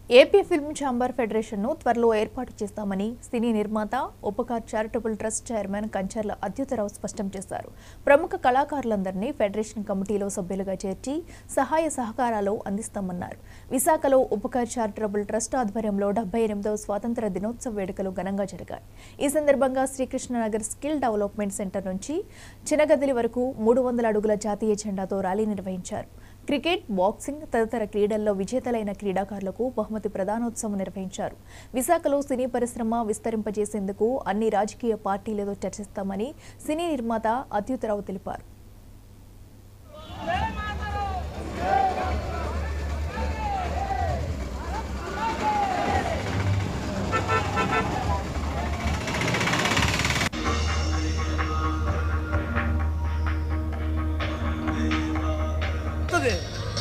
AP film chamber ఫెడరేషన్ను త్వరలో ఏర్పాటు చేస్తామని సినీ నిర్మాత Upkar charitable trust chairman Kancharla Adyutharao స్పష్టం చేశారు ప్రముఖ కళాకారులందరినీ ఫెడరేషన్ కమిటీలో సభ్యులుగా చేర్చి సహాయ సహకారాలు అందిస్తామన్నారు విశాఖలో ఉపకార్ చారిటబుల్ ట్రస్ట్ ఆధ్వర్యంలో డెబ్బై ఎనిమిదవ స్వాతంత్ర దినోత్సవ వేడుకలు ఘనంగా జరిగాయి ఈ సందర్భంగా శ్రీకృష్ణనగర్ స్కిల్ డెవలప్మెంట్ సెంటర్ నుంచి చినగదిలి వరకు మూడు వందల అడుగుల జాతీయ జెండాతో ర్యాలీ నిర్వహించారు క్రికెట్ బాక్సింగ్ తదితర క్రీడల్లో విజేతలైన క్రీడాకారులకు బహుమతి ప్రదానోత్సవం నిర్వహించారు విశాఖలో సినీ పరిశ్రమ విస్తరింపజేసేందుకు అన్ని రాజకీయ పార్టీలతో చర్చిస్తామని సినీ నిర్మాత అత్యుతరావు తెలిపారు వస్తుంది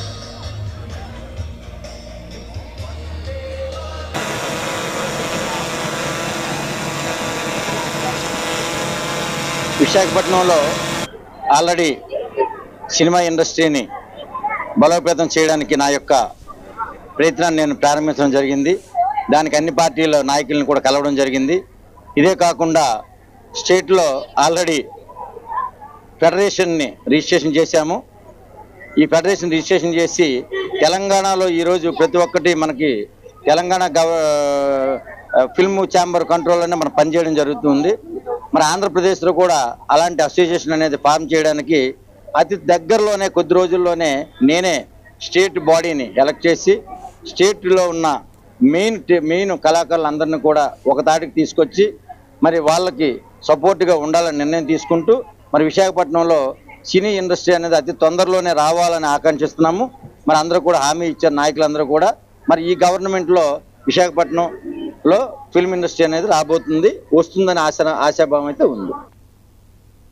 విశాఖపట్నంలో ఆల్రెడీ సినిమా ఇండస్ట్రీని బలోపేతం చేయడానికి నా యొక్క ప్రయత్నాన్ని నేను ప్రారంభించడం జరిగింది దానికి అన్ని పార్టీల నాయకులను కూడా కలవడం జరిగింది ఇదే కాకుండా స్టేట్లో ఆల్రెడీ ఫెడరేషన్ని రిజిస్ట్రేషన్ చేశాము ఈ ఫెడరేషన్ రిజిస్ట్రేషన్ చేసి తెలంగాణలో ఈరోజు ప్రతి ఒక్కటి మనకి తెలంగాణ గవ ఫిల్మ్ ఛాంబర్ కంట్రోల్లోనే మనం పనిచేయడం జరుగుతుంది మన ఆంధ్రప్రదేశ్లో కూడా అలాంటి అసోసియేషన్ అనేది ఫామ్ చేయడానికి అతి దగ్గరలోనే కొద్ది రోజుల్లోనే నేనే స్టేట్ బాడీని ఎలక్ట్ చేసి స్టేట్లో ఉన్న మెయిన్ మెయిన్ కళాకారులందరినీ కూడా ఒక తాటికి తీసుకొచ్చి మరి వాళ్ళకి సపోర్ట్గా ఉండాలని నిర్ణయం తీసుకుంటూ మరి విశాఖపట్నంలో సినీ ఇండస్ట్రీ అనేది అతి తొందరలోనే రావాలని ఆకాంక్షిస్తున్నాము మరి అందరూ కూడా హామీ ఇచ్చారు నాయకులందరూ కూడా మరి ఈ గవర్నమెంట్లో విశాఖపట్నంలో ఫిల్మ్ ఇండస్ట్రీ అనేది రాబోతుంది వస్తుందని ఆశ ఆశాభావం అయితే ఉంది